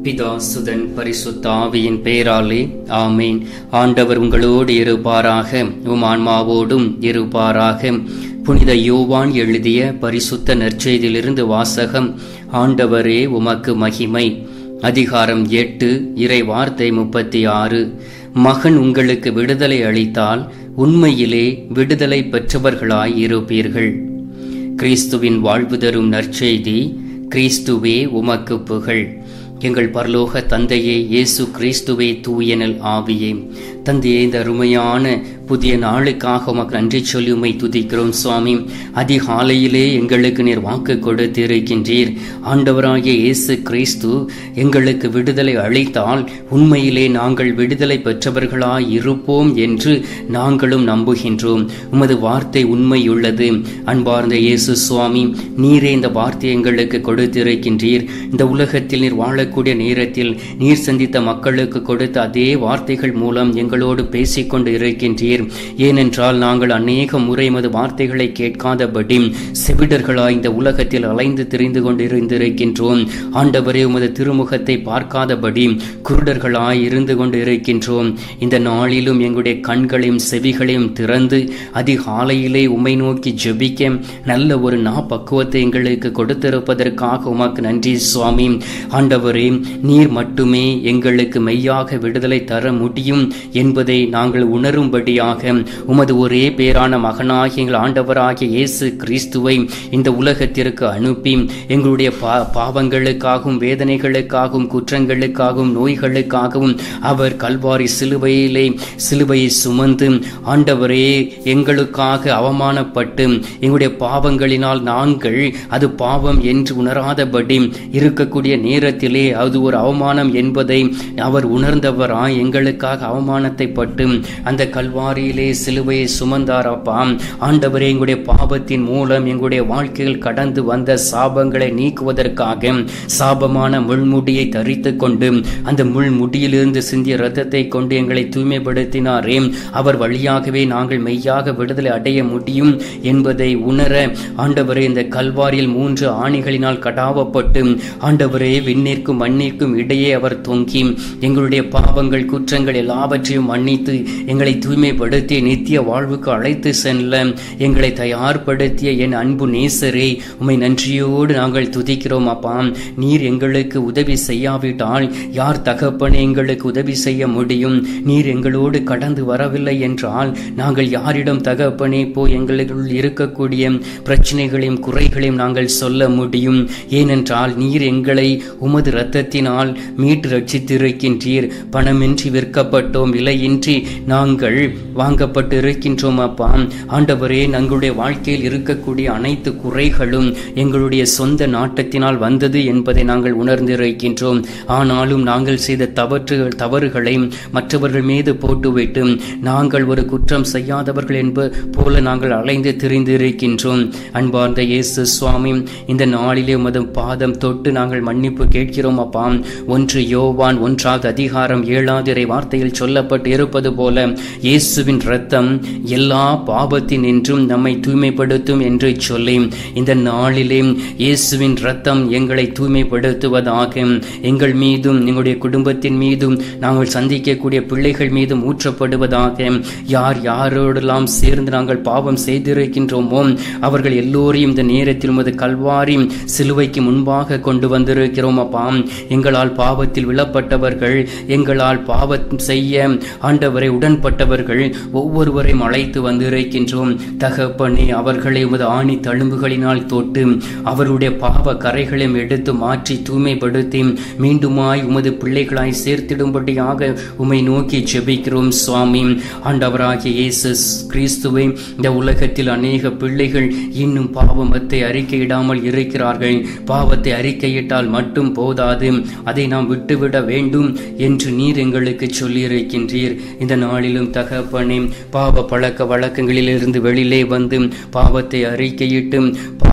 பிதா சுதன் பரிசுத்த ஆவியின் பேராலே ஆமேன் ஆண்டவர் உங்களோடு இருப்பாராக உம் ஆன்மாவோடும் இருப்பாராக புனித யோவான் எழுதிய பரிசுத்த நற்செய்தியிலிருந்து வாசகம் ஆண்டவரே உமக்கு மகிமை அதிகாரம் எட்டு இறை வார்த்தை முப்பத்தி ஆறு மகன் உங்களுக்கு விடுதலை அளித்தால் உண்மையிலே விடுதலை பெற்றவர்களாய் இருப்பீர்கள் கிறிஸ்துவின் வாழ்வு தரும் நற்செய்தி கிறிஸ்துவே உமக்கு புகழ் எங்கள் பரலோக தந்தையே இயேசு கிறிஸ்துவே தூயனல் ஆவியே தந்தையே இந்த அருமையான புதிய நாளுக்காக உமக்கு நன்றி சொல்லி உமை துதிக்கிறோம் சுவாமி அதிகாலையிலே எங்களுக்கு நீர் வாக்கு கொடுத்திருக்கின்றீர் ஆண்டவராகிய இயேசு கிறிஸ்து எங்களுக்கு விடுதலை அளித்தால் உண்மையிலே நாங்கள் விடுதலை பெற்றவர்களாய் இருப்போம் என்று நாங்களும் நம்புகின்றோம் உமது வார்த்தை உண்மையுள்ளது அன்பார்ந்த இயேசு சுவாமி நீரே இந்த வார்த்தை எங்களுக்கு கொடுத்திருக்கின்றீர் இந்த உலகத்தில் நீர் வாழக்கூடிய நேரத்தில் நீர் சந்தித்த மக்களுக்கு கொடுத்த அதே வார்த்தைகள் மூலம் எங்களோடு பேசிக்கொண்டு இருக்கின்றீர் ஏனென்றால் நாங்கள் அநேக முறை மது வார்த்தைகளை கேட்காதபடி செவிடர்களாய் இந்த உலகத்தில் அலைந்து திரிந்து கொண்டிருந்திருக்கின்றோம் ஆண்டவரே உமது திருமுகத்தை பார்க்காதபடி குருடர்களாய் இருந்து கொண்டு இருக்கின்றோம் இந்த நாளிலும் எங்களுடைய கண்களையும் செவிகளையும் திறந்து அதிகாலையிலே உமை நோக்கி ஜெபிக்க நல்ல ஒரு நா பக்குவத்தை எங்களுக்கு கொடுத்திருப்பதற்காக உமக்கு நன்றி சுவாமி ஆண்டவரே நீர் மட்டுமே எங்களுக்கு மெய்யாக விடுதலை தர முடியும் என்பதை நாங்கள் உணரும்படியாக உமது ஒரே பேரான மகனாகிய எங்கள் ஆண்டவராகிய இயேசு கிறிஸ்துவை இந்த உலகத்திற்கு அனுப்பி எங்களுடைய பா பாவங்களுக்காகவும் வேதனைகளுக்காகவும் குற்றங்களுக்காகவும் நோய்களுக்காகவும் அவர் கல்வாரி சிலுவையிலே சிலுவையை சுமந்து ஆண்டவரே எங்களுக்காக அவமானப்பட்டு எங்களுடைய பாவங்களினால் நாங்கள் அது பாவம் என்று உணராதபடி இருக்கக்கூடிய நேரத்திலே அது ஒரு அவமானம் என்பதை அவர் உணர்ந்தவராய் எங்களுக்காக அவமானத்தை பட்டு அந்த கல்வாரியிலே சிலுவையை சுமந்தார் அப்பா ஆண்டவரே எங்களுடைய பாவத்தின் மூலம் எங்களுடைய வாழ்க்கையில் கடந்து வந்த சாபங்களை நீக்குவதற்காக சாபமான முள்முடியை தரித்து கொண்டு அந்த முள்முடியிலிருந்து சிந்திய ரத்தத்தை கொண்டு எங்களை தூய்மைப்படுத்தினாரே அவர் வழியாகவே நாங்கள் மெய்யாக விடுதலை அடைய முடியும் என்பதை உணர ஆண்டவரே இந்த கல்வாரியில் மூன்று ஆணிகளினால் கடாவப்பட்டு ஆண்டவரே விண்ணிற்கும் மண்ணிற்கும் இடையே அவர் தொங்கி எங்களுடைய பாவங்கள் குற்றங்கள் எல்லாவற்றையும் மன்னித்து எங்களை தூய்மைப்படுத்தி நித்திய வாழ்வுக்கு அழைத்து செல்ல எங்களை தயார்படுத்திய என் அன்பு நேசரே உமை நன்றியோடு நாங்கள் துதிக்கிறோம் அப்பா நீர் எங்களுக்கு உதவி செய்யாவிட்டால் யார் தகப்பனே எங்களுக்கு உதவி செய்ய முடியும் நீர் எங்களோடு கடந்து வரவில்லை என்றால் நாங்கள் யாரிடம் தகப்பனே போ எங்களுக்குள் இருக்கக்கூடிய பிரச்சனைகளையும் குறைகளையும் நாங்கள் சொல்ல முடியும் ஏனென்றால் நீர் எங்களை உமது இரத்தத்தினால் மீட்டு ரட்சித்திருக்கின்றீர் பணமின்றி விற்கப்பட்டோம் விலையின்றி நாங்கள் வாங்கப்பட்டு இருக்கின்றோம் அப்பா ஆண்டவரே எங்களுடைய வாழ்க்கையில் இருக்கக்கூடிய அனைத்து குறைகளும் எங்களுடைய சொந்த நாட்டத்தினால் வந்தது என்பதை நாங்கள் உணர்ந்திருக்கின்றோம் ஆனாலும் நாங்கள் செய்த தவற்றுகள் தவறுகளை மற்றவர்கள் மீது போட்டுவிட்டு நாங்கள் ஒரு குற்றம் செய்யாதவர்கள் என்ப போல நாங்கள் அலைந்து திரிந்திருக்கின்றோம் அன்பார்ந்த இயேசு சுவாமி இந்த நாளிலே உமது பாதம் தொட்டு நாங்கள் மன்னிப்பு கேட்கிறோம் அப்பா ஒன்று யோவான் ஒன்றாவது அதிகாரம் ஏழாவது இறை வார்த்தையில் சொல்லப்பட்டு இருப்பது போல இயேசுவின் இரத்தம் எல்லா பாவத்தின் என்றும் நம்மை தூய்மைப்படுத்தும் என்று சொல்லி இந்த நாளிலே இயேசுவின் இரத்தம் எங்களை தூய்மைப்படுத்துவதாக எங்கள் மீதும் எங்களுடைய குடும்பத்தின் மீதும் நாங்கள் சந்திக்கக்கூடிய பிள்ளைகள் மீதும் ஊற்றப்படுவதாக யார் யாரோடெல்லாம் சேர்ந்து நாங்கள் பாவம் செய்திருக்கின்றோமோ அவர்கள் எல்லோரையும் இந்த நேரத்தில் உமது கல்வாரி சிலுவைக்கு முன்பாக கொண்டு வந்திருக்கிறோம் அப்பா எங்களால் பாவத்தில் விழப்பட்டவர்கள் எங்களால் பாவம் செய்ய ஆண்டவரை உடன்பட்டவர்கள் ஒவ்வொருவரையும் அழைத்து வந்திருக்கின்றோம் தகப்பனே அவர்களை உமது ஆணி தழும்புகளினால் தொட்டு அவருடைய பாவ கரைகளையும் எடுத்து மாற்றி தூய்மைப்படுத்தி மீண்டுமாய் உமது பிள்ளைகளாய் சேர்த்திடும்படியாக உமை நோக்கி ஜெபிக்கிறோம் சுவாமி ஆண்டவராகிய இயேசு கிறிஸ்துவை இந்த உலகத்தில் அநேக பிள்ளைகள் இன்னும் பாவமத்தை அறிக்கையிடாமல் இருக்கிறார்கள் பாவத்தை அறிக்கையிட்டால் மட்டும் போதாது அதை நாம் விட்டுவிட வேண்டும் என்று நீர் எங்களுக்கு சொல்லியிருக்கின்றீர் இந்த நாளிலும் தகப்பனே பாவ பழக்க வழக்கங்களிலிருந்து வெளியிலே வந்து பாவத்தை அறிக்கையிட்டு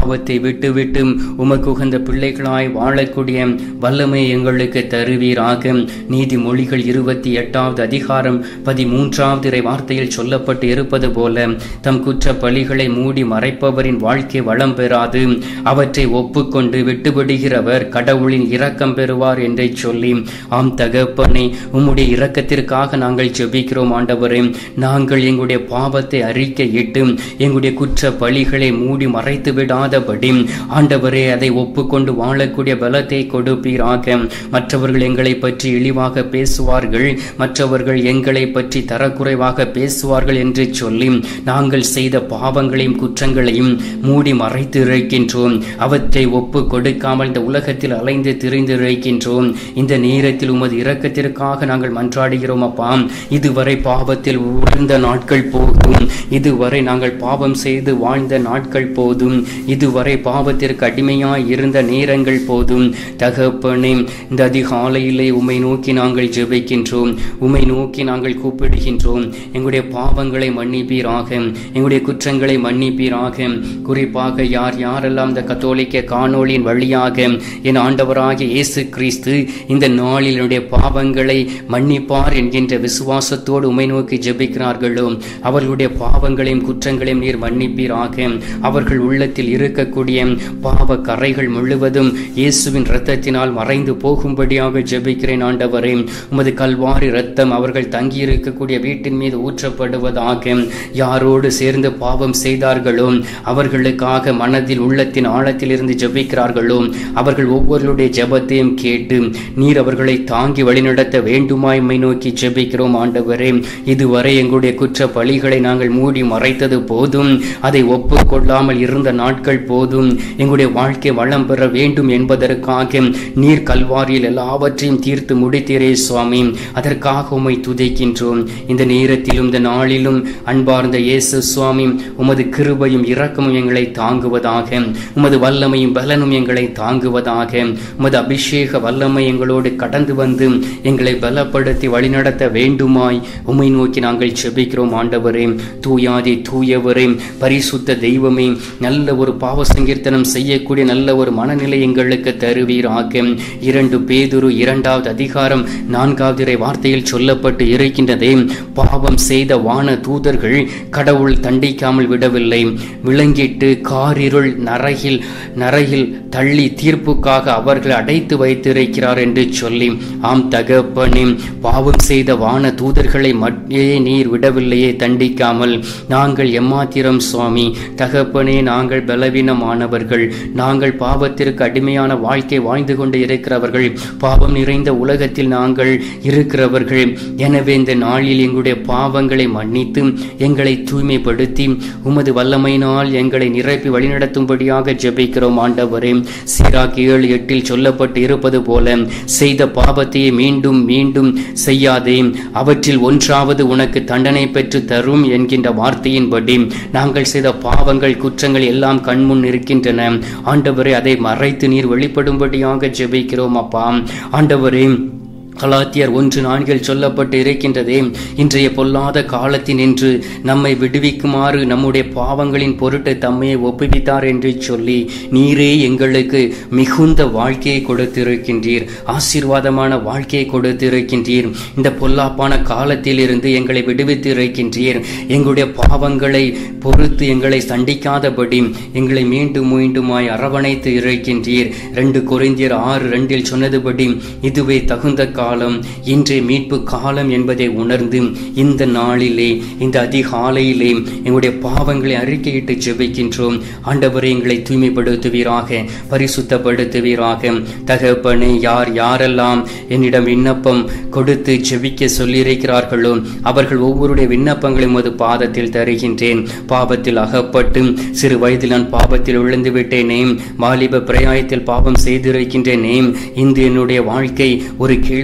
பாவத்தை விட்டுவிட்டு உமக்கு உகந்த பிள்ளைகளாய் வாழக்கூடிய வல்லமை எங்களுக்கு தருவீராக நீதிமொழிகள் இருபத்தி எட்டாவது அதிகாரம் பதிமூன்றாவது இறை வார்த்தையில் சொல்லப்பட்டு இருப்பது போல தம் குற்ற பழிகளை மூடி மறைப்பவரின் வாழ்க்கை வளம் பெறாது அவற்றை ஒப்புக்கொண்டு விட்டுவிடுகிறவர் கடவுளின் இரக்கம் பெறுவார் என்றே சொல்லி ஆம் தகப்பனை உம்முடைய இரக்கத்திற்காக நாங்கள் ஜெபிக்கிறோம் ஆண்டவரே நாங்கள் எங்களுடைய பாவத்தை அறிக்கையிட்டு எங்களுடைய குற்ற பழிகளை மூடி மறைத்து விடாதபடி ஆண்டவரே அதை ஒப்புக்கொண்டு வாழக்கூடிய பலத்தை கொடுப்பீராக மற்றவர்கள் எங்களை பற்றி இழிவாக பேசுவார்கள் மற்றவர்கள் எங்களை பற்றி தரக்குறைவாக பேசுவார்கள் என்று சொல்லி நாங்கள் செய்த பாவங்களையும் குற்றங்களையும் மூடி மறைத்து இருக்கின்றோம் அவற்றை ஒப்பு கொடுக்காமல் இந்த உலகத்தில் அலைந்து திரிந்து இருக்கின்றோம் இந்த நேரத்தில் உமது இரக்கத்திற்காக நாங்கள் மன்றாடுகிறோம் அப்பா இதுவரை பாவத்தில் உயர்ந்த நாட்கள் போதும் இதுவரை நாங்கள் பாவம் செய்து வாழ்ந்த நாட்கள் போதும் இதுவரை பாவத்திற்கு அடிமையாய் இருந்த நேரங்கள் போதும் தகப்பனே இந்த அதிகாலையிலே உம்மை நோக்கி நாங்கள் ஜெபிக்கின்றோம் உம்மை நோக்கி நாங்கள் கூப்பிடுகின்றோம் எங்களுடைய பாவங்களை மன்னிப்பீராக எங்களுடைய குற்றங்களை மன்னிப்பீராக குறிப்பாக யார் யாரெல்லாம் இந்த கத்தோலிக்க காணொளியின் வழியாக என் ஆண்டவராகிய இயேசு கிறிஸ்து இந்த நாளில் என்னுடைய பாவங்களை மன்னிப்பார் என்கின்ற விசுவாசத்தோடு உம்மை நோக்கி ஜெபிக்கிறார்களோ அவர்களுடைய பாவங்களையும் குற்றங்களையும் நீர் மன்னிப்பீராக அவர்கள் உள்ளத்தில் இருக்கக்கூடிய பாவ கரைகள் முழுவதும் இயேசுவின் இரத்தத்தினால் மறைந்து போகும்படியாக ஜெபிக்கிறேன் ஆண்டவரே உமது கல்வாரி இரத்தம் அவர்கள் தங்கியிருக்கக்கூடிய வீட்டின் மீது ஊற்றப்படுவதாக யாரோடு சேர்ந்து பாவம் செய்தார்களோ அவர்களுக்காக மனதில் உள்ளத்தின் ஆழத்தில் இருந்து ஜெபிக்கிறார்களோ அவர்கள் ஒவ்வொருடைய ஜெபத்தையும் கேட்டு நீர் அவர்களை தாங்கி வழிநடத்த வேண்டுமாய்மை நோக்கி ஜெபிக்கிறோம் ஆண்டவரே இதுவரை எங்களுடைய குற்ற பழிகளை நாங்கள் மூடி மறைத்தது போதும் அதை ஒப்புக்கொள்ளாமல் இருந்த நாட்கள் போதும் எங்களுடைய வாழ்க்கை வளம் பெற வேண்டும் என்பதற்காக நீர் கல்வாரியில் எல்லாவற்றையும் தீர்த்து முடித்தீரே சுவாமி அதற்காக உம்மை துதைக்கின்றோம் இந்த நேரத்திலும் இந்த நாளிலும் அன்பார்ந்த இயேசு சுவாமி உமது கிருபையும் இரக்கமும் எங்களை தாங்குவதாக உமது வல்லமையும் பலனும் எங்களை தாங்குவதாக உமது அபிஷேக வல்லமை எங்களோடு கடந்து வந்து எங்களை பலப்படுத்தி வழிநடத்த வேண்டுமாய் உம்மை நோக்கி நாங்கள் செபிக்கிறோம் ஆண்டவரே தூயாதி தூயவரே பரிசுத்த தெய்வமே நல்ல ஒரு பாவ சங்கீர்த்தனம் செய்யக்கூடிய நல்ல ஒரு மனநிலை எங்களுக்கு தருவீராக இரண்டு பேதுரு இரண்டாவது அதிகாரம் நான்காவது இறை வார்த்தையில் சொல்லப்பட்டு இருக்கின்றதே பாவம் செய்த வான தூதர்கள் கடவுள் தண்டிக்காமல் விடவில்லை விளங்கிட்டு காரிருள் நரகில் நரகில் தள்ளி தீர்ப்புக்காக அவர்களை அடைத்து வைத்திருக்கிறார் என்று சொல்லி ஆம் தகப்பனே பாவம் செய்த வான தூதர்களை மட்டுமே நீர் விடவில்லையே தண்டிக்காமல் நாங்கள் எம்மாத்திரம் சுவாமி தகப்பனே நாங்கள் பலவீனமானவர்கள் நாங்கள் பாவத்திற்கு அடிமையான வாழ்க்கை வாழ்ந்து கொண்டு இருக்கிறவர்கள் பாவம் நிறைந்த உலகத்தில் நாங்கள் இருக்கிறவர்கள் எனவே இந்த நாளில் எங்களுடைய பாவங்களை மன்னித்து எங்களை தூய்மைப்படுத்தி உமது வல்லமையினால் எங்களை நிரப்பி வழிநடத்தும்படியாக ஜெபிக்கிறோம் ஆண்டவரே சீராக் ஏழு எட்டில் சொல்லப்பட்டு இருப்பது போல செய்த பாவத்தையே மீண்டும் மீண்டும் செய்யாதே அவற்றில் ஒன்றாவது உனக்கு தண்டனை பெற்று தரும் என்கின்ற வார்த்தையின்படி நாங்கள் செய்த பாவங்கள் குற்றங்கள் எல்லாம் கண்முன் இருக்கின்றன ஆண்டவரே அதை மறைத்து நீர் வெளிப்படும்படியாக ஜெபிக்கிறோம் அப்பா ஆண்டவரே கலாத்தியர் ஒன்று நான்கில் சொல்லப்பட்டு இருக்கின்றதே இன்றைய பொல்லாத காலத்தினின்று நம்மை விடுவிக்குமாறு நம்முடைய பாவங்களின் பொருட்டு தம்மையை ஒப்புவித்தார் என்று சொல்லி நீரே எங்களுக்கு மிகுந்த வாழ்க்கையை கொடுத்திருக்கின்றீர் ஆசீர்வாதமான வாழ்க்கையை கொடுத்திருக்கின்றீர் இந்த பொல்லாப்பான காலத்திலிருந்து எங்களை விடுவித்து இருக்கின்றீர் எங்களுடைய பாவங்களை பொறுத்து எங்களை சண்டிக்காதபடி எங்களை மீண்டும் மீண்டுமாய் அரவணைத்து இருக்கின்றீர் ரெண்டு கொரிந்தியர் ஆறு ரெண்டில் சொன்னதுபடி இதுவே தகுந்த காலம் இன்றைய மீட்பு காலம் என்பதை உணர்ந்து இந்த நாளிலே இந்த அதிகாலையிலே எங்களுடைய பாவங்களை அறிக்கையிட்டு ஜெபிக்கின்றோம் ஆண்டவரை எங்களை தூய்மைப்படுத்துவீராக பரிசுத்தப்படுத்துவீராக தகப்பனே யார் யாரெல்லாம் என்னிடம் விண்ணப்பம் கொடுத்து ஜெபிக்க சொல்லியிருக்கிறார்களோ அவர்கள் ஒவ்வொருடைய விண்ணப்பங்களையும் ஒரு பாதத்தில் தருகின்றேன் பாவத்தில் அகப்பட்டு சிறு வயதில் நான் பாவத்தில் விழுந்து விட்டேனே வாலிப பிரயாயத்தில் பாவம் செய்திருக்கின்றேனே இன்று என்னுடைய வாழ்க்கை ஒரு கேள்வி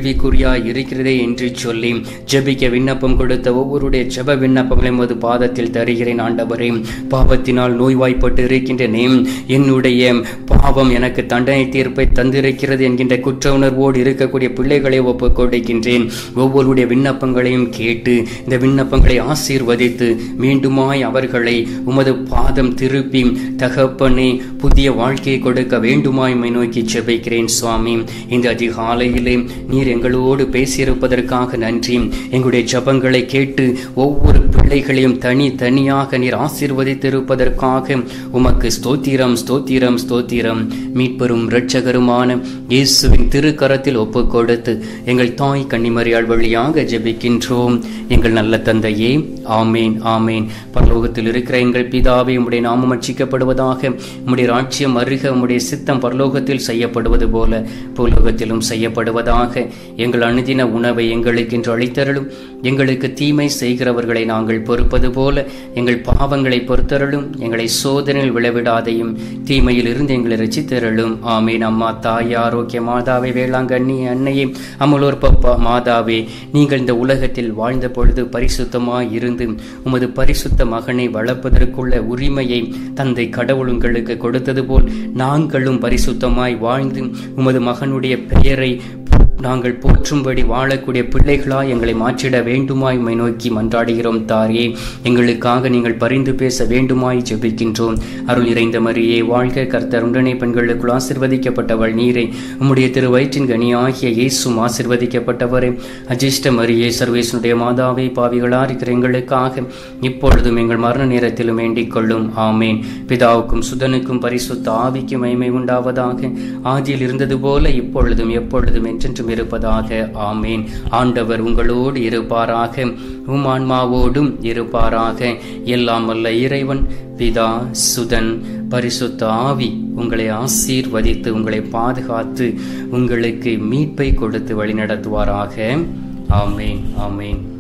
கேள்விக்குறியா இருக்கிறதே என்று சொல்லி ஜெபிக்க விண்ணப்பம் கொடுத்த ஒவ்வொருடைய ஜெப விண்ணப்பங்களையும் உமது பாதத்தில் தருகிறேன் ஆண்டவரே பாவத்தினால் நோய்வாய்ப்பட்டு இருக்கின்றனே என்னுடைய பாவம் எனக்கு தண்டனை தீர்ப்பை தந்திருக்கிறது என்கின்ற குற்ற உணர்வோடு இருக்கக்கூடிய பிள்ளைகளை ஒப்புக் கொடுக்கின்றேன் ஒவ்வொருடைய விண்ணப்பங்களையும் கேட்டு இந்த விண்ணப்பங்களை ஆசீர்வதித்து மீண்டுமாய் அவர்களை உமது பாதம் திருப்பி தகப்பனே புதிய வாழ்க்கையை கொடுக்க வேண்டுமாய் உம்மை நோக்கி ஜெபிக்கிறேன் சுவாமி இந்த அதிகாலையிலே நீர் எங்களோடு பேசியிருப்பதற்காக நன்றி எங்களுடைய ஜபங்களை கேட்டு ஒவ்வொரு பிள்ளைகளையும் தனி தனியாக நீர் ஆசீர்வதித்திருப்பதற்காக உமக்கு ஸ்தோத்திரம் ஸ்தோத்திரம் ஸ்தோத்திரம் மீட்பெரும் இரட்சகருமான இயேசுவின் திருக்கரத்தில் ஒப்புக் கொடுத்து எங்கள் தாய் கன்னிமரியாள் வழியாக ஜெபிக்கின்றோம் எங்கள் நல்ல தந்தையே ஆமேன் ஆமேன் பரலோகத்தில் இருக்கிற எங்கள் பிதாவே உம்முடைய நாமம் அச்சிக்கப்படுவதாக உம்முடைய ராட்சியம் அருக உம்முடைய சித்தம் பரலோகத்தில் செய்யப்படுவது போல பூலோகத்திலும் செய்யப்படுவதாக எங்கள் அனுதின உணவை எங்களுக்கு என்று அளித்தருளும் எங்களுக்கு தீமை செய்கிறவர்களை நாங்கள் பொறுப்பது போல எங்கள் பாவங்களை பொறுத்தருளும் எங்களை சோதனையில் விளைவிடாதையும் தீமையில் இருந்து எங்களை ரசித்தருளும் ஆமேன் அம்மா தாய் ஆரோக்கிய மாதாவே வேளாங்கண்ணி அன்னையே அமலோர் பப்பா மாதாவே நீங்கள் இந்த உலகத்தில் வாழ்ந்த பொழுது பரிசுத்தமாய் இருந்து உமது பரிசுத்த மகனை வளர்ப்பதற்குள்ள உரிமையை தந்தை கடவுள் உங்களுக்கு கொடுத்தது போல் நாங்களும் பரிசுத்தமாய் வாழ்ந்து உமது மகனுடைய பெயரை நாங்கள் போற்றும்படி வாழக்கூடிய பிள்ளைகளாய் எங்களை மாற்றிட வேண்டுமாய் உம்மை நோக்கி மன்றாடுகிறோம் தாயே எங்களுக்காக நீங்கள் பரிந்து பேச வேண்டுமாய் ஜெபிக்கின்றோம் அருள் நிறைந்த மரியே வாழ்க கர்த்தர் உடனே பெண்களுக்குள் ஆசிர்வதிக்கப்பட்டவள் நீரே உம்முடைய திரு வயிற்றின் கனியாகிய இயேசும் ஆசிர்வதிக்கப்பட்டவரே அஜிஷ்ட மரியே சர்வேசனுடைய மாதாவை பாவிகளா இருக்கிற எங்களுக்காக இப்பொழுதும் எங்கள் மரண நேரத்திலும் வேண்டிக் கொள்ளும் ஆமேன் பிதாவுக்கும் சுதனுக்கும் பரிசுத்த ஆவிக்கும் மைமை உண்டாவதாக ஆதியில் இருந்தது போல இப்பொழுதும் எப்பொழுதும் என்றென்றும் இருப்பதாக ஆமேன் ஆண்டவர் உங்களோடு இருப்பாராக உம் ஆன்மாவோடும் இருப்பாராக எல்லாம் வல்ல இறைவன் பிதா சுதன் பரிசுத்த ஆவி உங்களை ஆசீர்வதித்து உங்களை பாதுகாத்து உங்களுக்கு மீட்பை கொடுத்து வழிநடத்துவாராக ஆமேன் ஆமேன்